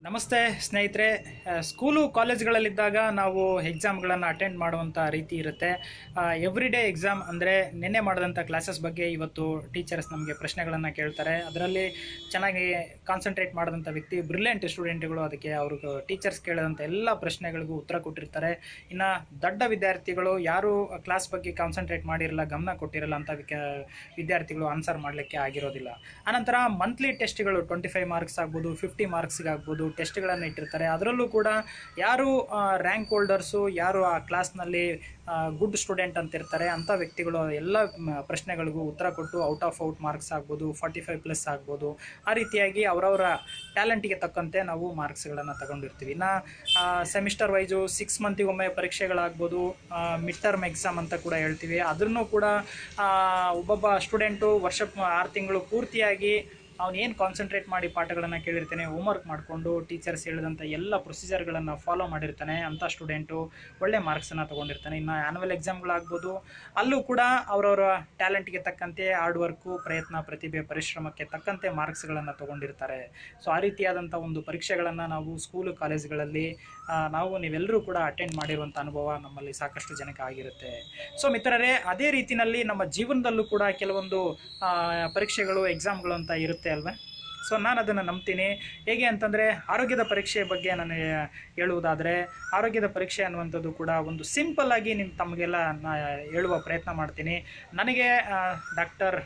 ನಮಸ್ತೆ ಸ್ನೇಹಿತರೆ ಆ, ಸ್ಕೂಲು ಕಾಲೇಜ್ಗಳಲ್ಲಿದ್ದಾಗ ನಾವು ಎಕ್ಸಾಮ್ಗಳನ್ನು ಅಟೆಂಡ್ ಮಾಡುವಂಥ ರೀತಿ ಇರುತ್ತೆ ಎವ್ರಿ ಡೇ ಎಕ್ಸಾಮ್ ಅಂದರೆ ನಿನ್ನೆ ಮಾಡಿದಂಥ ಕ್ಲಾಸಸ್ ಬಗ್ಗೆ ಇವತ್ತು ಟೀಚರ್ಸ್ ನಮಗೆ ಪ್ರಶ್ನೆಗಳನ್ನು ಕೇಳ್ತಾರೆ ಅದರಲ್ಲಿ ಚೆನ್ನಾಗಿ ಕಾನ್ಸಂಟ್ರೇಟ್ ಮಾಡಿದಂಥ ವ್ಯಕ್ತಿ ಬ್ರಿಲಿಯಂಟ್ ಸ್ಟೂಡೆಂಟ್ಗಳು ಅದಕ್ಕೆ ಅವ್ರಿಗೆ ಟೀಚರ್ಸ್ ಕೇಳಿದಂಥ ಎಲ್ಲ ಪ್ರಶ್ನೆಗಳಿಗೂ ಉತ್ತರ ಕೊಟ್ಟಿರ್ತಾರೆ ಇನ್ನು ದೊಡ್ಡ ವಿದ್ಯಾರ್ಥಿಗಳು ಯಾರು ಕ್ಲಾಸ್ ಬಗ್ಗೆ ಕಾನ್ಸಂಟ್ರೇಟ್ ಮಾಡಿರಲ್ಲ ಗಮನ ಕೊಟ್ಟಿರಲ್ಲ ಅಂತ ವಿಕ- ವಿದ್ಯಾರ್ಥಿಗಳು ಆನ್ಸರ್ ಮಾಡಲಿಕ್ಕೆ ಆಗಿರೋದಿಲ್ಲ ಆನಂತರ ಮಂತ್ಲಿ ಟೆಸ್ಟ್ಗಳು ಟ್ವೆಂಟಿ ಫೈವ್ ಮಾರ್ಕ್ಸ್ ಆಗ್ಬೋದು ಫಿಫ್ಟಿ ಮಾರ್ಕ್ಸ್ಗೆ ಆಗ್ಬೋದು ಟೆಸ್ಟ್ಗಳನ್ನು ಇಟ್ಟಿರ್ತಾರೆ ಅದರಲ್ಲೂ ಕೂಡ ಯಾರು ರ್ಯಾಂಕ್ ಹೋಲ್ಡರ್ಸು ಯಾರು ಆ ಕ್ಲಾಸ್ನಲ್ಲಿ ಗುಡ್ ಸ್ಟೂಡೆಂಟ್ ಅಂತ ಇರ್ತಾರೆ ಅಂಥ ವ್ಯಕ್ತಿಗಳು ಎಲ್ಲ ಮ, ಪ್ರಶ್ನೆಗಳಿಗೂ ಉತ್ತರ ಕೊಟ್ಟು ಔಟ್ ಆಫ್ ಔಟ್ ಮಾರ್ಕ್ಸ್ ಆಗ್ಬೋದು ಫಾರ್ಟಿ ಫೈವ್ ಪ್ಲಸ್ ಆಗ್ಬೋದು ಆ ರೀತಿಯಾಗಿ ಅವರವರ ಟ್ಯಾಲೆಂಟಿಗೆ ತಕ್ಕಂತೆ ನಾವು ಮಾರ್ಕ್ಸ್ಗಳನ್ನು ತಗೊಂಡಿರ್ತೀವಿ ಇನ್ನು ಸೆಮಿಸ್ಟರ್ ವೈಸು ಸಿಕ್ಸ್ ಮಂತಿಗೊಮ್ಮೆ ಪರೀಕ್ಷೆಗಳಾಗ್ಬೋದು ಮಿಡ್ ಟರ್ಮ್ ಎಕ್ಸಾಮ್ ಅಂತ ಕೂಡ ಹೇಳ್ತೀವಿ ಅದನ್ನು ಕೂಡ ಆ, ಒಬ್ಬೊಬ್ಬ ಸ್ಟೂಡೆಂಟು ವರ್ಷ ಆರು ತಿಂಗಳು ಪೂರ್ತಿಯಾಗಿ ಅವನು ಏನು ಕಾನ್ಸಂಟ್ರೇಟ್ ಮಾಡಿ ಪಾಠಗಳನ್ನು ಕೇಳಿರ್ತಾನೆ ಹೋಮ್ವರ್ಕ್ ಮಾಡಿಕೊಂಡು ಟೀಚರ್ಸ್ ಹೇಳಿದಂಥ ಎಲ್ಲ ಪ್ರೊಸೀಜರ್ಗಳನ್ನು ಫಾಲೋ ಮಾಡಿರ್ತಾನೆ ಅಂಥ ಸ್ಟೂಡೆಂಟು ಒಳ್ಳೆ ಮಾರ್ಕ್ಸನ್ನು ತೊಗೊಂಡಿರ್ತಾನೆ ಇನ್ನು ಆ್ಯನ್ಯುವಲ್ ಎಕ್ಸಾಮ್ಗಳಾಗ್ಬೋದು ಅಲ್ಲೂ ಕೂಡ ಅವರವರ ಟ್ಯಾಲೆಂಟ್ಗೆ ತಕ್ಕಂತೆ ಹಾರ್ಡ್ ವರ್ಕು ಪ್ರಯತ್ನ ಪ್ರತಿಭೆ ಪರಿಶ್ರಮಕ್ಕೆ ತಕ್ಕಂತೆ ಮಾರ್ಕ್ಸ್ಗಳನ್ನು ತೊಗೊಂಡಿರ್ತಾರೆ ಸೊ ಆ ರೀತಿಯಾದಂಥ ಒಂದು ಪರೀಕ್ಷೆಗಳನ್ನು ನಾವು ಸ್ಕೂಲು ಕಾಲೇಜುಗಳಲ್ಲಿ ಆ, ನಾವು ನೀವೆಲ್ಲರೂ ಕೂಡ ಅಟೆಂಡ್ ಮಾಡಿರುವಂಥ ಅನುಭವ ನಮ್ಮಲ್ಲಿ ಸಾಕಷ್ಟು ಜನಕ್ಕೆ ಆಗಿರುತ್ತೆ ಸೊ ಮಿತ್ರರೇ ಅದೇ ರೀತಿಯಲ್ಲಿ ನಮ್ಮ ಜೀವನದಲ್ಲೂ ಕೂಡ ಕೆಲವೊಂದು ಆ, ಪರೀಕ್ಷೆಗಳು ಎಕ್ಸಾಮ್ಗಳು ಅಂತ ಇರುತ್ತೆ ಅಲ್ವೇ ಸೊ ನಾನು ಅದನ್ನು ನಂಬ್ತೀನಿ ಹೇಗೆ ಅಂತಂದರೆ ಆರೋಗ್ಯದ ಪರೀಕ್ಷೆ ಬಗ್ಗೆ ನಾನು ಹೇಳುವುದಾದರೆ ಆರೋಗ್ಯದ ಪರೀಕ್ಷೆ ಅನ್ನುವಂಥದ್ದು ಕೂಡ ಒಂದು ಸಿಂಪಲ್ ಆಗಿ ನಿಮ್ಮ ತಮಗೆಲ್ಲ ನಾ ಹೇಳುವ ಪ್ರಯತ್ನ ಮಾಡ್ತೀನಿ ನನಗೆ ಡಾಕ್ಟರ್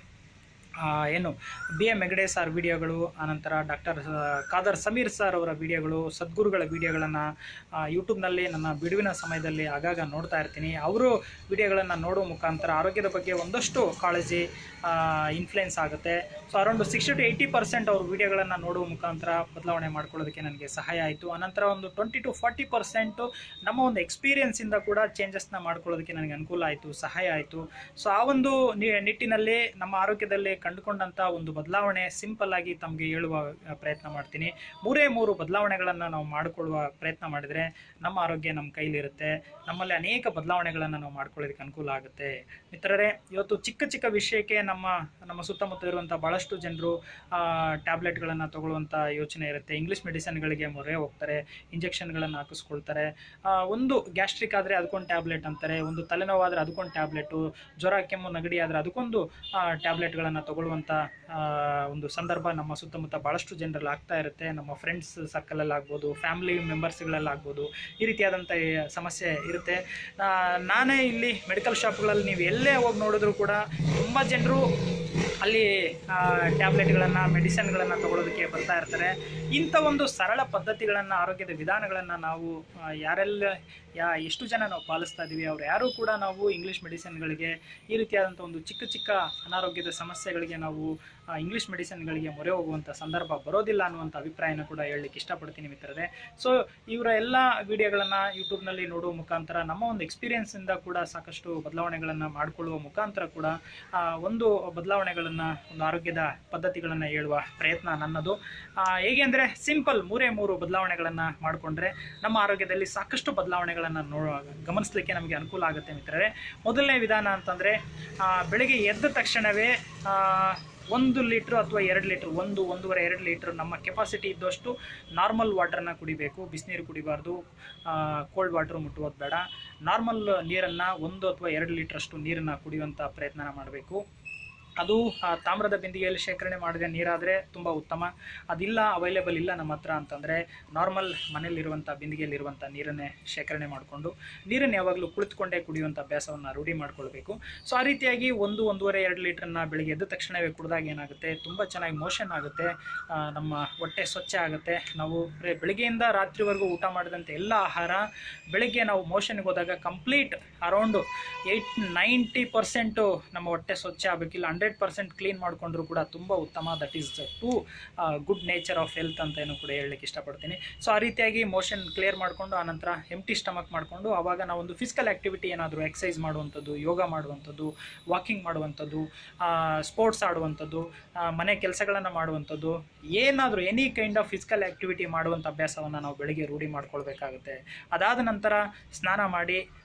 ಏನು ಬಿ ಎಮ್ ಹೆಗಡೆ ಸರ್ ವಿಡಿಯೋಗಳು ಆನಂತರ ಡಾಕ್ಟರ್ ಖಾದರ್ ಸಮೀರ್ ಸರ್ ಅವರ ವಿಡಿಯೋಗಳು ಸದ್ಗುರುಗಳ ವಿಡಿಯೋಗಳನ್ನು ಯೂಟ್ಯೂಬ್ನಲ್ಲಿ ನನ್ನ ಬಿಡುವಿನ ಸಮಯದಲ್ಲಿ ಆಗಾಗ ನೋಡ್ತಾ ಇರ್ತೀನಿ ಅವರು ವಿಡಿಯೋಗಳನ್ನು ನೋಡುವ ಮುಖಾಂತರ ಆರೋಗ್ಯದ ಬಗ್ಗೆ ಒಂದಷ್ಟು ಕಾಳಜಿ ಇನ್ಫ್ಲುಯೆನ್ಸ್ ಆಗುತ್ತೆ so around sixty to eighty percent ಅವ್ರ ವಿಡಿಯೋಗಳನ್ನು ನೋಡುವ ಮುಖಾಂತರ ಬದಲಾವಣೆ ಮಾಡ್ಕೊಳ್ಳೋದಕ್ಕೆ ನನಗೆ ಸಹಾಯ ಆಯಿತು ಅನಂತರ ಒಂದು ಟ್ವೆಂಟಿ ಟು ಫಾರ್ಟಿ ಪರ್ಸೆಂಟು ನಮ್ಮ ಒಂದು ಎಕ್ಸ್ಪೀರಿಯನ್ಸಿಂದ ಕೂಡ ಚೇಂಜಸ್ನ ಮಾಡ್ಕೊಳ್ಳೋದಕ್ಕೆ ನನಗೆ ಅನುಕೂಲ ಆಯಿತು ಸಹಾಯ ಆಯಿತು ಸೊ ಆ ಒಂದು ನಿ- ನಿಟ್ಟಿನಲ್ಲಿ ನಮ್ಮ ಆರೋಗ್ಯದಲ್ಲಿ ಕಂಡುಕೊಂಡಂಥ ಒಂದು ಬದಲಾವಣೆ ಸಿಂಪಲ್ ಆಗಿ ತಮಗೆ ಹೇಳುವ ಆ, ಪ್ರಯತ್ನ ಮಾಡ್ತೀನಿ ಮೂರೇ ಮೂರು ಬದಲಾವಣೆಗಳನ್ನು ನಾವು ಮಾಡಿಕೊಳ್ಳುವ ಪ್ರಯತ್ನ ಮಾಡಿದರೆ ನಮ್ಮ ಆರೋಗ್ಯ ನಮ್ಮ ಕೈಲಿರುತ್ತೆ ನಮ್ಮಲ್ಲಿ ಅನೇಕ ಬದಲಾವಣೆಗಳನ್ನು ನಾವು ಮಾಡ್ಕೊಳ್ಳೋದಕ್ಕೆ ಅನುಕೂಲ ಆಗುತ್ತೆ ಮಿತ್ರರೇ ಇವತ್ತು ಚಿಕ್ಕ ಚಿಕ್ಕ ವಿಷಯಕ್ಕೆ ನಮ್ಮ ನಮ್ಮ ಸುತ್ತಮುತ್ತ ಇರುವಂಥ ಭಾಳಷ್ಟು ಜನರು ಟ್ಯಾಬ್ಲೆಟ್ಗಳನ್ನು ತಗೊಳ್ಳುವಂಥ ಯೋಚನೆ ಇರುತ್ತೆ ಇಂಗ್ಲೀಷ್ ಮೆಡಿಸಿನ್ಗಳಿಗೆ ಮೊರೆ ಹೋಗ್ತಾರೆ ಇಂಜೆಕ್ಷನ್ಗಳನ್ನು ಹಾಕಿಸ್ಕೊಳ್ತಾರೆ ಆ, ಒಂದು ಗ್ಯಾಸ್ಟ್ರಿಕ್ ಆದರೆ ಅದಕ್ಕೊಂದು ಟ್ಯಾಬ್ಲೆಟ್ ಅಂತಾರೆ ಒಂದು ತಲೆನೋವಾದರೆ ಅದಕ್ಕೊಂದು ಟ್ಯಾಬ್ಲೆಟು ಜ್ವರ ಕೆಮ್ಮು ನೆಗಡಿ ಆದರೆ ಅದಕ್ಕೊಂದು ಟ್ಯಾಬ್ಲೆಟ್ಗಳನ್ನು ತಗೊಳ್ಳುವಂಥ ಆ, ಒಂದು ಸಂದರ್ಭ ನಮ್ಮ ಸುತ್ತಮುತ್ತ ಭಾಳಷ್ಟು ಜನರಲ್ಲಿ ಆಗ್ತಾ ಇರುತ್ತೆ ನಮ್ಮ ಫ್ರೆಂಡ್ಸ್ ಸರ್ಕಲಲ್ಲಿ ಆಗ್ಬೋದು ಫ್ಯಾಮಿಲಿ ಮೆಂಬರ್ಸ್ಗಳಲ್ಲಿ ಆಗ್ಬೋದು ಈ ರೀತಿಯಾದಂಥ ಈ ಸಮಸ್ಯೆ ಇರುತ್ತೆ ಆ, ನಾನೇ ಇಲ್ಲಿ ಮೆಡಿಕಲ್ ಶಾಪ್ಗಳಲ್ಲಿ ನೀವು ಎಲ್ಲೇ ಹೋಗಿ ನೋಡಿದ್ರು ಕೂಡ ತುಂಬ ಜನರು ಅಲ್ಲಿ ಟ್ಯಾಬ್ಲೆಟ್ಗಳನ್ನು ಮೆಡಿಸಿನ್ಗಳನ್ನು ತಗೊಳ್ಳೋದಕ್ಕೆ ಬರ್ತಾ ಇರ್ತಾರೆ ಇಂಥ ಒಂದು ಸರಳ ಪದ್ಧತಿಗಳನ್ನು ಆರೋಗ್ಯದ ವಿಧಾನಗಳನ್ನು ನಾವು ಆ, ಯಾರೆಲ್ಲ ಯಾ ಎಷ್ಟು ಜನ ನಾವು ಪಾಲಿಸ್ತಾ ಇದ್ದೀವಿ ಅವ್ರು ಯಾರೂ ಕೂಡ ನಾವು ಇಂಗ್ಲೀಷ್ ಮೆಡಿಸಿನ್ಗಳಿಗೆ ಈ ರೀತಿಯಾದಂಥ ಒಂದು ಚಿಕ್ಕ ಚಿಕ್ಕ ಅನಾರೋಗ್ಯದ ಸಮಸ್ಯೆಗಳಿಗೆ ನಾವು ಆ, ಇಂಗ್ಲೀಷ್ ಮೆಡಿಸಿನ್ಗಳಿಗೆ ಮೊರೆ ಹೋಗುವಂಥ ಸಂದರ್ಭ ಬರೋದಿಲ್ಲ ಅನ್ನುವಂಥ ಅಭಿಪ್ರಾಯನ ಕೂಡ ಹೇಳಲಿಕ್ಕೆ ಇಷ್ಟಪಡ್ತೀನಿ ಮಿತ್ರರೇ ಸೊ ಇವರ ಎಲ್ಲ ವಿಡಿಯೋಗಳನ್ನು ಯೂಟ್ಯೂಬ್ನಲ್ಲಿ ನೋಡುವ ಮುಖಾಂತರ ನಮ್ಮ ಒಂದು ಎಕ್ಸ್ಪೀರಿಯನ್ಸಿಂದ ಕೂಡ ಸಾಕಷ್ಟು ಬದಲಾವಣೆಗಳನ್ನು ಮಾಡಿಕೊಳ್ಳುವ ಮುಖಾಂತರ ಕೂಡ ಆ, ಒಂದು ಬದಲಾವಣೆಗಳನ್ನು ಒಂದು ಆರೋಗ್ಯದ ಪದ್ಧತಿಗಳನ್ನು ಹೇಳುವ ಪ್ರಯತ್ನ ನನ್ನದು ಆ, ಹೇಗೆ ಅಂದರೆ ಸಿಂಪಲ್ ಮೂರೇ ಮೂರು ಬದಲಾವಣೆಗಳನ್ನು ಮಾಡಿಕೊಂಡ್ರೆ ನಮ್ಮ ಆರೋಗ್ಯದಲ್ಲಿ ಸಾಕಷ್ಟು ಬದಲಾವಣೆಗಳನ್ನು ನೋ ಗಮನಿಸಲಿಕ್ಕೆ ನಮಗೆ ಅನುಕೂಲ ಆಗುತ್ತೆ ಮಿತ್ರರೇ ಮೊದಲನೇ ವಿಧಾನ ಅಂತಂದರೆ ಬೆಳಗ್ಗೆ ಎದ್ದ ತಕ್ಷಣವೇ ಆ, ಒಂದು ಲೀಟ್ರ್ ಅಥವಾ ಎರಡು ಲೀಟ್ರ್ ಒಂದು ಒಂದೂವರೆ ಎರಡು ಲೀಟ್ರ್ ನಮ್ಮ ಕೆಪಾಸಿಟಿ ಇದ್ದಷ್ಟು ನಾರ್ಮಲ್ ವಾಟರ್ನ ಕುಡಿಬೇಕು ಬಿಸಿನೀರು ಕುಡಿಬಾರ್ದು ಕೋಲ್ಡ್ ವಾಟ್ರ್ ಮುಟ್ಟುವುದು ಬೇಡ ನಾರ್ಮಲ್ ನೀರನ್ನು ಒಂದು ಅಥವಾ ಎರಡು ಲೀಟ್ರಷ್ಟು ನೀರನ್ನು ಕುಡಿಯುವಂಥ ಪ್ರಯತ್ನ ಮಾಡಬೇಕು ಅದು ಆ, ತಾಮ್ರದ ಬಿಂದಿಗೆಯಲ್ಲಿ ಶೇಖರಣೆ ಮಾಡಿದ ನೀರಾದರೆ ತುಂಬ ಉತ್ತಮ ಅದಿಲ್ಲ ಅವೈಲೇಬಲ್ ಇಲ್ಲ ನಮ್ಮ ಹತ್ರ ಅಂತಂದರೆ ನಾರ್ಮಲ್ ಮನೆಯಲ್ಲಿರುವಂಥ ಬಿಂದಿಗೆಯಲ್ಲಿರುವಂಥ ನೀರನ್ನೇ ಶೇಖರಣೆ ಮಾಡಿಕೊಂಡು ನೀರನ್ನು ಯಾವಾಗಲೂ ಕುಳಿತುಕೊಂಡೇ ಕುಡಿಯುವಂಥ ಅಭ್ಯಾಸವನ್ನು ರೂಢಿ ಮಾಡ್ಕೊಳ್ಬೇಕು ಸೊ ಆ ರೀತಿಯಾಗಿ ಒಂದು ಒಂದೂವರೆ ಎರಡು ಲೀಟ್ರನ್ನ ಬೆಳಿಗ್ಗೆ ಎದ್ದ ತಕ್ಷಣವೇ ಕುಡಿದಾಗ ಏನಾಗುತ್ತೆ ತುಂಬ ಚೆನ್ನಾಗಿ ಮೋಷನ್ ಆಗುತ್ತೆ ಆ, ನಮ್ಮ ಹೊಟ್ಟೆ ಸ್ವಚ್ಛ ಆಗುತ್ತೆ ನಾವು ಬೆ- ಬೆಳಿಗ್ಗೆಯಿಂದ ರಾತ್ರಿವರೆಗೂ ಊಟ ಮಾಡಿದಂಥ ಎಲ್ಲ ಆಹಾರ ಬೆಳಗ್ಗೆ ನಾವು ಮೋಷನ್ಗೆ ಹೋದಾಗ complete around eight ninety percent ನಮ್ಮ ಹೊಟ್ಟೆ ಸ್ವಚ್ಛ ಆಗಬೇಕಿಲ್ಲ ಹಂಡ್ರೆಡ್ ಪರ್ಸೆಂಟ್ ಕ್ಲೀನ್ ಮಾಡಿಕೊಂಡ್ರು ಕೂಡ ತುಂಬ ಉತ್ತಮ that is to good nature of health ಅಂತ ಏನು ಕೂಡ ಹೇಳಲಿಕ್ಕೆ ಇಷ್ಟಪಡ್ತೀನಿ ಸೊ ಆ ರೀತಿಯಾಗಿ ಮೋಷನ್ ಕ್ಲಿಯರ್ ಮಾಡಿಕೊಂಡು ಆನಂತರ ಎಂಟಿ ಸ್ಟಮಕ್ ಮಾಡಿಕೊಂಡು ಆವಾಗ ನಾವು ಒಂದು ಫಿಸಿಕಲ್ ಆ್ಯಕ್ಟಿವಿಟಿ ಏನಾದರೂ ಎಕ್ಸಸೈಸ್ ಮಾಡುವಂಥದ್ದು ಯೋಗ ಮಾಡುವಂಥದ್ದು ವಾಕಿಂಗ್ ಮಾಡುವಂಥದ್ದು ಸ್ಪೋರ್ಟ್ಸ್ ಆಡುವಂಥದ್ದು ಆ, ಮನೆ ಕೆಲಸಗಳನ್ನು ಮಾಡುವಂಥದ್ದು ಏನಾದರೂ any kind of physical activity ಮಾಡುವಂಥ ಅಭ್ಯಾಸವನ್ನು ನಾವು ಬೆಳಿಗ್ಗೆ ರೂಢಿ ಮಾಡ್ಕೊಳ್ಬೇಕಾಗುತ್ತೆ ಅದಾದ ನಂತರ ಸ್ನಾನ ಮಾಡಿ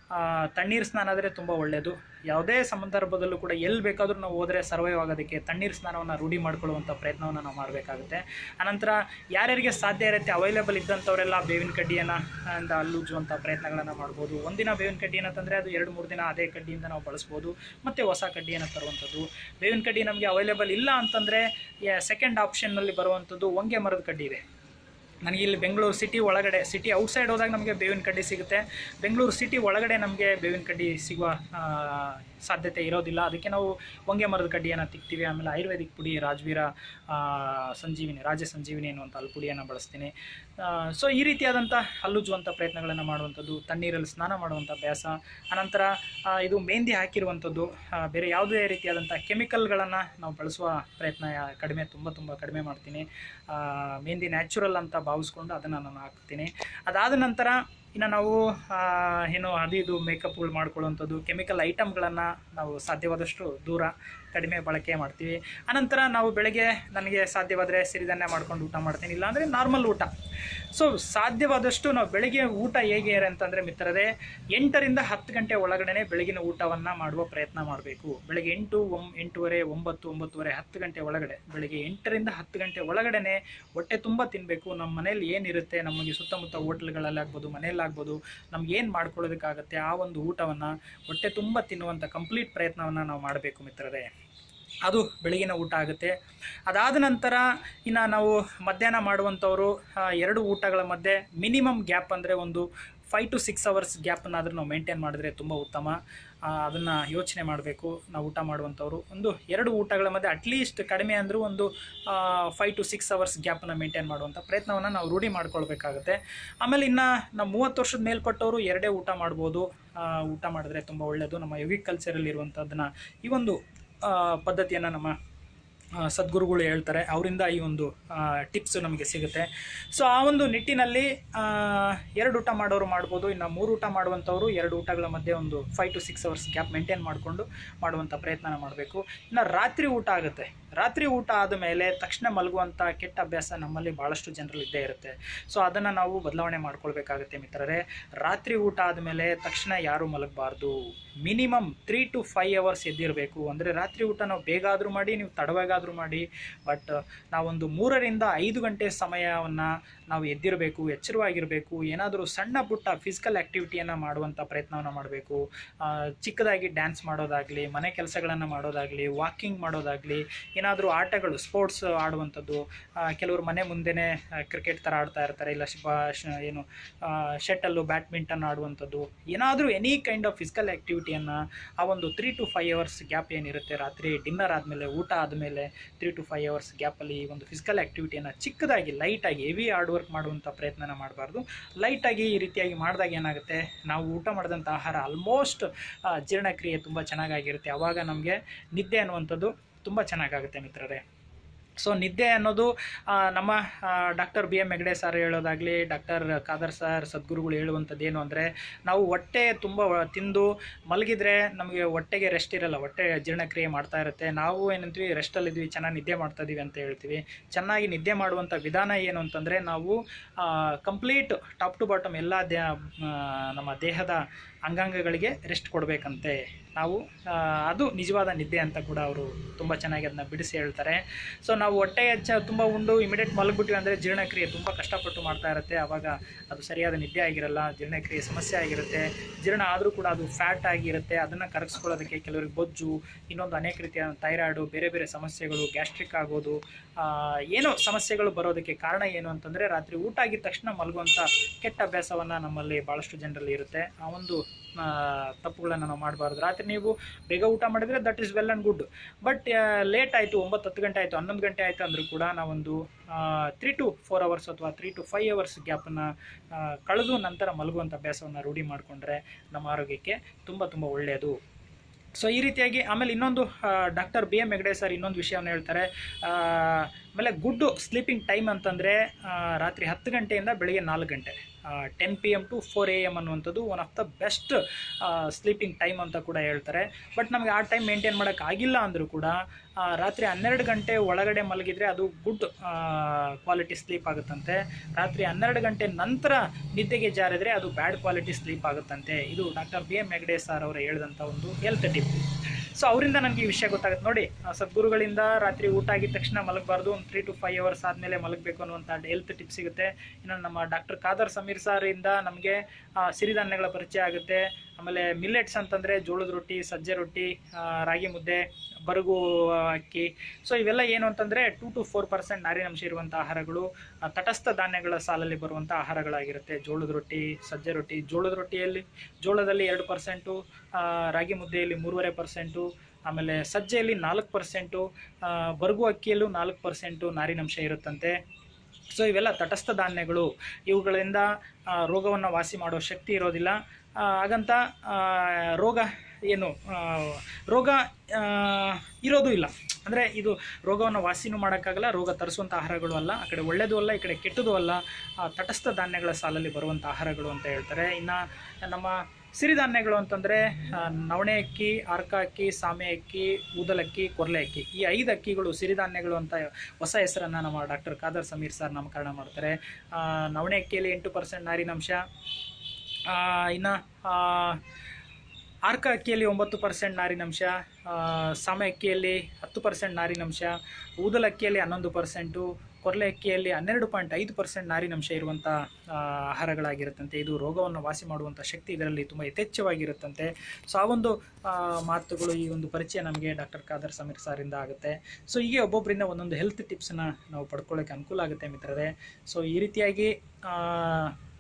ಆ, ತಣ್ಣೀರು ಸ್ನಾನ ಆದರೆ ತುಂಬ ಒಳ್ಳೆಯದು ಯಾವುದೇ ಸಂದರ್ಭದಲ್ಲೂ ಕೂಡ ಎಲ್ಲಿ ಬೇಕಾದರೂ ನಾವು ಹೋದರೆ ಸರ್ವೈವ್ ಆಗೋದಕ್ಕೆ ತಣ್ಣೀರು ಸ್ನಾನವನ್ನು ರೂಢಿ ಮಾಡ್ಕೊಳ್ಳುವಂಥ ಪ್ರಯತ್ನವನ್ನು ನಾವು ಮಾಡಬೇಕಾಗುತ್ತೆ ಅನಂತರ ಯಾರ್ಯಾರಿಗೆ ಸಾಧ್ಯ ಇರುತ್ತೆ ಅವೈಲೇಬಲ್ ಇದ್ದಂಥವರೆಲ್ಲ ಬೇವಿನ ಕಡ್ಡಿಯನ್ನು ಅಂದ ಹಲ್ಲುಜ್ಜುವಂಥ ಪ್ರಯತ್ನಗಳನ್ನು ಮಾಡ್ಬೋದು ಒಂದಿನ ಬೇವಿನ ಕಡ್ಡಿಯನ್ನು ತಂದರೆ ಅದು ಎರಡು ಮೂರು ದಿನ ಅದೇ ಕಡ್ಡಿಯಿಂದ ನಾವು ಬಳಸ್ಬೋದು ಮತ್ತು ಹೊಸ ಕಡ್ಡಿಯನ್ನು ತರುವಂಥದ್ದು ಬೇವಿನ ಕಡ್ಡಿ ನಮಗೆ ಅವೈಲೇಬಲ್ ಇಲ್ಲ ಅಂತಂದರೆ ಸೆಕೆಂಡ್ ಆಪ್ಷನ್ನಲ್ಲಿ ಬರುವಂಥದ್ದು ಹೊಂಗೆ ಮರದ ಕಡ್ಡಿ ಇದೆ ನನಗೆ ಇಲ್ಲಿ ಬೆಂಗಳೂರು ಸಿಟಿ ಒಳಗಡೆ ಸಿಟಿ ಔಟ್ಸೈಡ್ ಹೋದಾಗ ನಮಗೆ ಬೇವಿನ ಕಡ್ಡಿ ಸಿಗುತ್ತೆ ಬೆಂಗಳೂರು ಸಿಟಿ ಒಳಗಡೆ ನಮಗೆ ಬೇವಿನ ಕಡ್ಡಿ ಸಿಗುವ ಆ, ಸಾಧ್ಯತೆ ಇರೋದಿಲ್ಲ ಅದಕ್ಕೆ ನಾವು ಹೊಂಗೆ ಮರದ ಕಡ್ಡಿಯನ್ನು ತಿಕ್ತೀವಿ ಆಮೇಲೆ ಆಯುರ್ವೇದಿಕ್ ಪುಡಿ ರಾಜವೀರ ಆ, ಸಂಜೀವಿನಿ ರಾಜ ಸಂಜೀವಿನಿ ಅನ್ನುವಂಥ ಅಲ್ಲಿ ಪುಡಿಯನ್ನು ಬಳಸ್ತೀನಿ ಸೊ ಈ ರೀತಿಯಾದಂಥ ಹಲ್ಲುಜ್ಜುವಂಥ ಪ್ರಯತ್ನಗಳನ್ನು ಮಾಡುವಂಥದ್ದು ತಣ್ಣೀರಲ್ಲಿ ಸ್ನಾನ ಮಾಡುವಂಥ ಅಭ್ಯಾಸ ಅನಂತರ ಆ, ಇದು ಮೆಹಂದಿ ಹಾಕಿರುವಂಥದ್ದು ಆ, ಬೇರೆ ಯಾವುದೇ ರೀತಿಯಾದಂಥ ಕೆಮಿಕಲ್ಗಳನ್ನು ನಾವು ಬಳಸುವ ಪ್ರಯತ್ನ ಯಾ- ಕಡಿಮೆ ತುಂಬ ತುಂಬ ಕಡಿಮೆ ಮಾಡ್ತೀನಿ ಆ, ಮೆಹಂದಿ ನ್ಯಾಚುರಲ್ ಅಂತ ಭಾವಿಸ್ಕೊಂಡು ಅದನ್ನು ನಾನು ಹಾಕ್ತೀನಿ ಅದಾದ ನಂತರ ಇನ್ನು ನಾವು ಆ, ಏನು ಅದು ಇದು ಮೇಕಪ್ಗಳು ಮಾಡ್ಕೊಳ್ಳುವಂಥದ್ದು ಕೆಮಿಕಲ್ ಐಟಮ್ಗಳನ್ನು ನಾವು ಸಾಧ್ಯವಾದಷ್ಟು ದೂರ ಕಡಿಮೆ ಬಳಕೆ ಮಾಡ್ತೀವಿ ಅನಂತರ ನಾವು ಬೆಳಗ್ಗೆ ನನಗೆ ಸಾಧ್ಯವಾದರೆ ಸಿರಿಧಾನ್ಯ ಮಾಡ್ಕೊಂಡು ಊಟ ಮಾಡ್ತೀನಿ ಇಲ್ಲಾಂದರೆ ನಾರ್ಮಲ್ ಊಟ ಸೊ ಸಾಧ್ಯವಾದಷ್ಟು ನಾವು ಬೆಳಗ್ಗೆ ಊಟ ಹೇಗೆ ಇರ ಅಂತಂದರೆ ಮಿತ್ರರೇ ಎಂಟರಿಂದ ಹತ್ತು ಗಂಟೆ ಒಳಗಡೆ ಬೆಳಗಿನ ಊಟವನ್ನು ಮಾಡುವ ಪ್ರಯತ್ನ ಮಾಡಬೇಕು ಬೆಳಗ್ಗೆ ಎಂಟು ಒಂ ಎಂಟೂವರೆ ಒಂಬತ್ತು ಒಂಬತ್ತುವರೆ ಹತ್ತು ಗಂಟೆ ಒಳಗಡೆ ಬೆಳಗ್ಗೆ ಎಂಟರಿಂದ ಹತ್ತು ಗಂಟೆ ಒಳಗಡೆ ಹೊಟ್ಟೆ ತುಂಬ ತಿನ್ನಬೇಕು ನಮ್ಮ ಮನೇಲಿ ಏನಿರುತ್ತೆ ನಮಗೆ ಸುತ್ತಮುತ್ತ ಹೋಟ್ಲ್ಗಳಲ್ಲಿ ಆಗ್ಬೋದು ಮನೆಯಲ್ಲಾಗ್ಬೋದು ನಮ್ಗೆ ಏನು ಮಾಡ್ಕೊಳ್ಳೋದಕ್ಕಾಗತ್ತೆ ಆ ಒಂದು ಊಟವನ್ನು ಹೊಟ್ಟೆ ತುಂಬ ತಿನ್ನುವಂಥ ಕಂಪ್ಲೀಟ್ ಪ್ರಯತ್ನವನ್ನು ನಾವು ಮಾಡಬೇಕು ಮಿತ್ರರೇ ಅದು ಬೆಳಗಿನ ಊಟ ಆಗುತ್ತೆ ಅದಾದ ನಂತರ ಇನ್ನು ನಾವು ಮಧ್ಯಾಹ್ನ ಮಾಡುವಂಥವರು ಆ, ಎರಡು ಊಟಗಳ ಮಧ್ಯೆ ಮಿನಿಮಮ್ ಗ್ಯಾಪ್ ಅಂದರೆ ಒಂದು ಫೈವ್ ಟು ಸಿಕ್ಸ್ ಅವರ್ಸ್ ಗ್ಯಾಪನ್ನಾದರೂ ನಾವು ಮೇಂಟೈನ್ ಮಾಡಿದ್ರೆ ತುಂಬ ಉತ್ತಮ ಅದನ್ನು ಯೋಚನೆ ಮಾಡಬೇಕು ನಾವು ಊಟ ಮಾಡುವಂಥವ್ರು ಒಂದು ಎರಡು ಊಟಗಳ ಮಧ್ಯೆ ಅಟ್ಲೀಸ್ಟ್ ಕಡಿಮೆ ಅಂದರೂ ಒಂದು ಫೈವ್ ಟು ಸಿಕ್ಸ್ ಅವರ್ಸ್ ಗ್ಯಾಪನ್ನು ಮೇಂಟೈನ್ ಮಾಡುವಂಥ ಪ್ರಯತ್ನವನ್ನು ನಾವು ರೂಢಿ ಮಾಡ್ಕೊಳ್ಬೇಕಾಗುತ್ತೆ ಆಮೇಲೆ ಇನ್ನು ನಾವು ಮೂವತ್ತು ವರ್ಷದ ಮೇಲ್ಪಟ್ಟವರು ಎರಡೇ ಊಟ ಮಾಡ್ಬೋದು ಆ, ಊಟ ಮಾಡಿದ್ರೆ ತುಂಬ ಒಳ್ಳೆಯದು ನಮ್ಮ ಯೋಗಿಕ್ ಕಲ್ಚರಲ್ಲಿ ಇರುವಂಥದ್ದನ್ನು ಈ ಒಂದು ಪದ್ಧತಿಯನ್ನು ನಮ್ಮ ಆ, ಸದ್ಗುರುಗಳು ಹೇಳ್ತಾರೆ ಅವರಿಂದ ಈ ಒಂದು ಟಿಪ್ಸು ನಮಗೆ ಸಿಗುತ್ತೆ ಸೊ ಆ ಒಂದು ನಿಟ್ಟಿನಲ್ಲಿ ಆ, ಎರಡು ಊಟ ಮಾಡೋರು ಮಾಡ್ಬೋದು ಇನ್ನು ಮೂರು ಊಟ ಮಾಡುವಂಥವ್ರು ಎರಡು ಊಟಗಳ ಮಧ್ಯೆ ಒಂದು five to six hours gap maintain ಮಾಡಿಕೊಂಡು ಮಾಡುವಂಥ ಪ್ರಯತ್ನ ಮಾಡಬೇಕು ಇನ್ನು ರಾತ್ರಿ ಊಟ ಆಗುತ್ತೆ ರಾತ್ರಿ ಊಟ ಆದ ಮೇಲೆ ತಕ್ಷಣ ಮಲಗುವಂಥ ಕೆಟ್ಟ ಅಭ್ಯಾಸ ನಮ್ಮಲ್ಲಿ ಭಾಳಷ್ಟು ಜನರಲ್ಲಿ ಇದ್ದೇ ಇರುತ್ತೆ ಸೊ ಅದನ್ನು ನಾವು ಬದಲಾವಣೆ ಮಾಡ್ಕೊಳ್ಬೇಕಾಗುತ್ತೆ ಮಿತ್ರರೇ ರಾತ್ರಿ ಊಟ ಆದಮೇಲೆ ತಕ್ಷಣ ಯಾರೂ ಮಲಗಬಾರ್ದು minimum three to five hours ಎದ್ದಿರಬೇಕು ಅಂದರೆ ರಾತ್ರಿ ಊಟ ನಾವು ಬೇಗ ಆದರೂ ಮಾಡಿ ನೀವು ತಡವಾಗಾದರೂ ಮಾಡಿ ಬಟ್ ನಾವೊಂದು ಮೂರರಿಂದ ಐದು ಗಂಟೆ ಸಮಯವನ್ನು ನಾವು ಎದ್ದಿರಬೇಕು ಎಚ್ಚರವಾಗಿರಬೇಕು ಏನಾದರೂ ಸಣ್ಣ ಪುಟ್ಟ ಫಿಸಿಕಲ್ ಆ್ಯಕ್ಟಿವಿಟಿಯನ್ನು ಮಾಡುವಂಥ ಪ್ರಯತ್ನವನ್ನು ಮಾಡಬೇಕು ಚಿಕ್ಕದಾಗಿ ಡ್ಯಾನ್ಸ್ ಮಾಡೋದಾಗಲಿ ಮನೆ ಕೆಲಸಗಳನ್ನು ಮಾಡೋದಾಗಲಿ ವಾಕಿಂಗ್ ಮಾಡೋದಾಗಲಿ ಏನಾದರೂ ಆಟಗಳು ಸ್ಪೋರ್ಟ್ಸ್ ಆಡುವಂಥದ್ದು ಆ, ಕೆಲವರು ಮನೆ ಮುಂದೆನೇ ಕ್ರಿಕೆಟ್ ಥರ ಆಡ್ತಾ ಇರ್ತಾರೆ ಇಲ್ಲ ಶಿಪ ಶ- ಏನು ಶಟಲ್ಲು ಬ್ಯಾಡ್ಮಿಂಟನ್ ಆಡುವಂಥದ್ದು ಏನಾದರೂ ಎನಿ ಕೈಂಡ್ ಆಫ್ ಫಿಸಿಕಲ್ ಆ್ಯಕ್ಟಿವಿಟಿಯನ್ನು ಆ ಒಂದು three to five hours gap ಏನಿರುತ್ತೆ ರಾತ್ರಿ ಡಿನ್ನರ್ ಆದಮೇಲೆ ಊಟ ಆದಮೇಲೆ ತ್ರೀ ಟು ಫೈವ್ ಅವರ್ಸ್ ಗ್ಯಾಪಲ್ಲಿ ಈ ಒಂದು ಫಿಸಿಕಲ್ ಆ್ಯಕ್ಟಿವಿಟಿಯನ್ನು ಚಿಕ್ಕದಾಗಿ ಲೈಟಾಗಿ ಹೆವಿ ಹಾರ್ಡ್ ವರ್ಕ್ ಮಾಡುವಂಥ ಪ್ರಯತ್ನನ ಮಾಡಬಾರ್ದು ಲೈಟಾಗಿ ಈ ರೀತಿಯಾಗಿ ಮಾಡಿದಾಗ ಏನಾಗುತ್ತೆ ನಾವು ಊಟ ಮಾಡಿದಂಥ ಆಹಾರ ಆಲ್ಮೋಸ್ಟ್ ಜೀರ್ಣಕ್ರಿಯೆ ತುಂಬ ಚೆನ್ನಾಗಾಗಿರುತ್ತೆ ಆವಾಗ ನಮಗೆ ನಿದ್ದೆ ಅನ್ನುವಂಥದ್ದು ತುಂಬ ಚೆನ್ನಾಗಾಗುತ್ತೆ ಮಿತ್ರರೇ ಸೊ ನಿದ್ದೆ ಅನ್ನೋದು ಆ, ನಮ್ಮ doctor B M Hegde sir ಹೇಳೋದಾಗಲಿ ಡಾಕ್ಟರ್ ಖಾದರ್ ಸರ್ ಸದ್ಗುರುಗಳು ಹೇಳುವಂಥದ್ದು ಏನು ಅಂದರೆ ನಾವು ಹೊಟ್ಟೆ ತುಂಬ ವ- ತಿಂದು ಮಲಗಿದ್ರೆ ನಮಗೆ ಹೊಟ್ಟೆಗೆ ರೆಸ್ಟ್ ಇರಲ್ಲ ಹೊಟ್ಟೆ ಜೀರ್ಣಕ್ರಿಯೆ ಮಾಡ್ತಾ ಇರುತ್ತೆ ನಾವು ಏನಂತೀವಿ ರೆಸ್ಟಲ್ಲಿದ್ವಿ ಚೆನ್ನಾಗಿ ನಿದ್ದೆ ಮಾಡ್ತಾ ಇದೀವಿ ಅಂತ ಹೇಳ್ತೀವಿ ಚೆನ್ನಾಗಿ ನಿದ್ದೆ ಮಾಡುವಂಥ ವಿಧಾನ ಏನು ಅಂತಂದರೆ ನಾವು ಕಂಪ್ಲೀಟ್ ಟಾಪ್ ಟು ಬಾಟಮ್ ಎಲ್ಲ ದೇ ಆ, ನಮ್ಮ ದೇಹದ ಅಂಗಾಂಗಗಳಿಗೆ ರೆಸ್ಟ್ ಕೊಡಬೇಕಂತೆ ನಾವು ಆ, ಅದು ನಿಜವಾದ ನಿದ್ದೆ ಅಂತ ಕೂಡ ಅವರು ತುಂಬ ಚೆನ್ನಾಗಿ ಅದನ್ನ ಬಿಡಿಸಿ ಹೇಳ್ತಾರೆ ಸೊ ನಾವು ಹೊಟ್ಟೆ ಹೆಚ್ಚ ತುಂಬ ಉಂಡು ಇಮಿಡಿಯೇಟ್ ಮಲಗ್ಬಿಟ್ವಿ ಅಂದರೆ ಜೀರ್ಣಕ್ರಿಯೆ ತುಂಬ ಕಷ್ಟಪಟ್ಟು ಮಾಡ್ತಾ ಇರುತ್ತೆ ಆವಾಗ ಅದು ಸರಿಯಾದ ನಿದ್ದೆ ಆಗಿರಲ್ಲ ಜೀರ್ಣಕ್ರಿಯೆ ಸಮಸ್ಯೆ ಆಗಿರುತ್ತೆ ಜೀರ್ಣ ಆದರೂ ಕೂಡ ಅದು ಫ್ಯಾಟ್ ಆಗಿರುತ್ತೆ ಅದನ್ನು ಕರಗಿಸ್ಕೊಳ್ಳೋದಕ್ಕೆ ಕೆಲವರಿಗೆ ಬೊಜ್ಜು ಇನ್ನೊಂದು ಅನೇಕ ರೀತಿಯ ಥೈರಾಯ್ಡು ಬೇರೆ ಬೇರೆ ಸಮಸ್ಯೆಗಳು ಗ್ಯಾಸ್ಟ್ರಿಕ್ ಆಗೋದು ಆ, ಏನೋ ಸಮಸ್ಯೆಗಳು ಬರೋದಕ್ಕೆ ಕಾರಣ ಏನು ಅಂತಂದರೆ ರಾತ್ರಿ ಊಟ ಆಗಿದ ತಕ್ಷಣ ಮಲಗುವಂಥ ಕೆಟ್ಟ ಅಭ್ಯಾಸವನ್ನು ನಮ್ಮಲ್ಲಿ ಭಾಳಷ್ಟು ಜನರಲ್ಲಿ ಇರುತ್ತೆ ಆ ಒಂದು ಆ, ತಪ್ಪುಗಳನ್ನು ನಾವು ಮಾಡಬಾರ್ದು ರಾತ್ರಿ ನೀವು ಬೇಗ ಊಟ ಮಾಡಿದರೆ that is well and good but late ಆಯಿತು ಒಂಬತ್ತು ಹತ್ತು ಗಂಟೆ ಆಯಿತು ಹನ್ನೊಂದು ಗಂಟೆ ಆಯಿತು ಅಂದರೂ ಕೂಡ ನಾವೊಂದು ತ್ರೀ ಟು ಫೋರ್ ಅವರ್ಸ್ ಅಥವಾ ತ್ರೀ ಟು ಫೈವ್ ಅವರ್ಸ್ ಗ್ಯಾಪನ್ನು ಕಳೆದು ನಂತರ ಮಲಗುವಂಥ ಅಭ್ಯಾಸವನ್ನು ರೂಢಿ ಮಾಡಿಕೊಂಡ್ರೆ ನಮ್ಮ ಆರೋಗ್ಯಕ್ಕೆ ತುಂಬ ತುಂಬ ಒಳ್ಳೆಯದು ಸೊ ಈ ರೀತಿಯಾಗಿ ಆಮೇಲೆ ಇನ್ನೊಂದು doctor B M Hegde sir ಇನ್ನೊಂದು ವಿಷಯವನ್ನು ಹೇಳ್ತಾರೆ ಆಮೇಲೆ ಗುಡ್ ಸ್ಲೀಪಿಂಗ್ ಟೈಮ್ ಅಂತಂದರೆ ರಾತ್ರಿ ಹತ್ತು ಗಂಟೆಯಿಂದ ಬೆಳಿಗ್ಗೆ ನಾಲ್ಕು ಗಂಟೆ ten P M to four A M ಅನ್ನುವಂಥದ್ದು one of the best sleeping time ಅಂತ ಕೂಡ ಹೇಳ್ತಾರೆ ಬಟ್ ನಮಗೆ ಆ ಟೈಮ್ ಮೇಂಟೈನ್ ಮಾಡೋಕ್ಕಾಗಿಲ್ಲ ಅಂದರೂ ಕೂಡ ಆ, ರಾತ್ರಿ ಹನ್ನೆರಡು ಗಂಟೆ ಒಳಗಡೆ ಮಲಗಿದರೆ ಅದು ಗುಡ್ ಕ್ವಾಲಿಟಿ ಸ್ಲೀಪ್ ಆಗುತ್ತಂತೆ ರಾತ್ರಿ ಹನ್ನೆರಡು ಗಂಟೆ ನಂತರ ನಿದ್ದೆಗೆ ಜಾರಿದರೆ ಅದು ಬ್ಯಾಡ್ ಕ್ವಾಲಿಟಿ ಸ್ಲೀಪ್ ಆಗುತ್ತಂತೆ ಇದು doctor B M Hegde sir ಅವರು ಹೇಳಿದಂಥ ಒಂದು ಹೆಲ್ತ್ ಟಿಪ್ ಸೊ ಅವರಿಂದ ನನಗೆ ಈ ವಿಷಯ ಗೊತ್ತಾಗುತ್ತೆ ನೋಡಿ ಆ, ಸದ್ಗುರುಗಳಿಂದ ರಾತ್ರಿ ಊಟ ಆಗಿದ ತಕ್ಷಣ ಮಲಗಬಾರ್ದು ಒಂದು ತ್ರೀ ಟು ಫೈವ್ ಅವರ್ಸ್ ಆದಮೇಲೆ ಮಲಗಬೇಕು ಅನ್ನುವಂಥ ಹೆಲ್ತ್ ಟಿಪ್ ಸಿಗುತ್ತೆ ಇನ್ನು ನಮ್ಮ ಡಾಕ್ಟರ್ ಖಾದರ್ ಸಮೀರ್ ಸಾರಿಂದ ನಮಗೆ ಆ, ಸಿರಿಧಾನ್ಯಗಳ ಪರಿಚಯ ಆಗುತ್ತೆ ಆಮೇಲೆ ಮಿಲ್ಲೆಟ್ಸ್ ಅಂತಂದರೆ ಜೋಳದ ರೊಟ್ಟಿ ಸಜ್ಜೆ ರೊಟ್ಟಿ ಆ, ರಾಗಿ ಮುದ್ದೆ ಬರಗು ಆ, ಅಕ್ಕಿ ಸೊ ಇವೆಲ್ಲ ಏನು ಅಂತಂದರೆ ಟೂ ಟು ಫೋರ್ ಪರ್ಸೆಂಟ್ ನಾರಿನಂಶ ಇರುವಂಥ ಆಹಾರಗಳು ಆ, ತಟಸ್ಥ ಧಾನ್ಯಗಳ ಸಾಲಲ್ಲಿ ಬರುವಂಥ ಆಹಾರಗಳಾಗಿರುತ್ತೆ ಜೋಳದ ರೊಟ್ಟಿ ಸಜ್ಜೆ ರೊಟ್ಟಿ ಜೋಳದ ರೊಟ್ಟಿಯಲ್ಲಿ ಜೋಳದಲ್ಲಿ ಎರಡು ಪರ್ಸೆಂಟು ರಾಗಿ ಮುದ್ದೆಯಲ್ಲಿ ಮೂರುವರೆ ಪರ್ಸೆಂಟು ಆಮೇಲೆ ಸಜ್ಜೆಯಲ್ಲಿ ನಾಲ್ಕು ಪರ್ಸೆಂಟು ಬರಗು ಅಕ್ಕಿಯಲ್ಲೂ ನಾಲ್ಕು ಪರ್ಸೆಂಟು ನಾರಿನಂಶ ಇರುತ್ತಂತೆ ಸೊ ಇವೆಲ್ಲ ತಟಸ್ಥ ಧಾನ್ಯಗಳು ಇವುಗಳಿಂದ ರೋಗವನ್ನು ವಾಸಿ ಮಾಡೋ ಶಕ್ತಿ ಇರೋದಿಲ್ಲ ಆ, ಹಾಗಂತ ಆ, ರೋಗ ಏನು ಆ, ರೋಗ ಆ, ಇರೋದು ಇಲ್ಲ ಅಂದರೆ ಇದು ರೋಗವನ್ನು ವಾಸಿನೂ ಮಾಡೋಕ್ಕಾಗಲ್ಲ ರೋಗ ತರಿಸುವಂಥ ಆಹಾರಗಳು ಅಲ್ಲ ಆ ಕಡೆ ಒಳ್ಳೆಯದು ಅಲ್ಲ ಈ ಕಡೆ ಕೆಟ್ಟದು ಅಲ್ಲ ಆ, ತಟಸ್ಥ ಧಾನ್ಯಗಳ ಸಾಲಲ್ಲಿ ಬರುವಂಥ ಆಹಾರಗಳು ಅಂತ ಹೇಳ್ತಾರೆ ಇನ್ನು ನಮ್ಮ ಸಿರಿಧಾನ್ಯಗಳು ಅಂತಂದರೆ ನವಣೆ ಅಕ್ಕಿ ಆರ್ಕ ಅಕ್ಕಿ ಸಾಮೆ ಅಕ್ಕಿ ಊದಲಕ್ಕಿ ಕೊರ್ಲೆ ಅಕ್ಕಿ ಈ ಐದು ಅಕ್ಕಿಗಳು ಸಿರಿಧಾನ್ಯಗಳು ಅಂತ ಹೊಸ ಹೆಸರನ್ನು ನಮ್ಮ ಡಾಕ್ಟರ್ ಖಾದರ್ ಸಮೀರ್ ಸರ್ ನಾಮಕರಣ ಮಾಡ್ತಾರೆ ಆ, ನವಣೆ ಅಕ್ಕಿಯಲ್ಲಿ ಎಂಟು ಪರ್ಸೆಂಟ್ ನಾರಿನಂಶ ಇನ್ನು ಆರ್ಕ ಅಕ್ಕಿಯಲ್ಲಿ ಒಂಬತ್ತು ಪರ್ಸೆಂಟ್ ನಾರಿನಂಶ ಆ, ಸಾಮೆ ಅಕ್ಕಿಯಲ್ಲಿ ಹತ್ತು ಪರ್ಸೆಂಟ್ ನಾರಿನಂಶ ಊದಲ ಅಕ್ಕಿಯಲ್ಲಿ ಹನ್ನೊಂದು ಪರ್ಸೆಂಟು ಕೊರ್ಲೆ ಅಕ್ಕಿಯಲ್ಲಿ ಹನ್ನೆರಡು ಪಾಯಿಂಟ್ ಐದು ಪರ್ಸೆಂಟ್ ನಾರಿನಂಶ ಇರುವಂಥ ಆ, ಆಹಾರಗಳಾಗಿರುತ್ತಂತೆ ಇದು ರೋಗವನ್ನು ವಾಸಿ ಮಾಡುವಂಥ ಶಕ್ತಿ ಇದರಲ್ಲಿ ತುಂಬ ಯಥೇಚ್ಛವಾಗಿರುತ್ತಂತೆ ಸೊ ಆ ಒಂದು ಆ, ಮಾತುಗಳು ಈ ಒಂದು ಪರಿಚಯ ನಮಗೆ ಡಾಕ್ಟರ್ ಖಾದರ್ ಸಮೀರ್ ಸಾರಿಂದ ಆಗುತ್ತೆ ಸೊ ಹೀಗೆ ಒಬ್ಬೊಬ್ಬರಿಂದ ಒಂದೊಂದು ಹೆಲ್ತ್ ಟಿಪ್ಸನ್ನು ನಾವು ಪಡ್ಕೊಳ್ಳೋಕ್ಕೆ ಅನುಕೂಲ ಆಗುತ್ತೆ ಮಿತ್ರರೇ ಸೊ ಈ ರೀತಿಯಾಗಿ ಆ,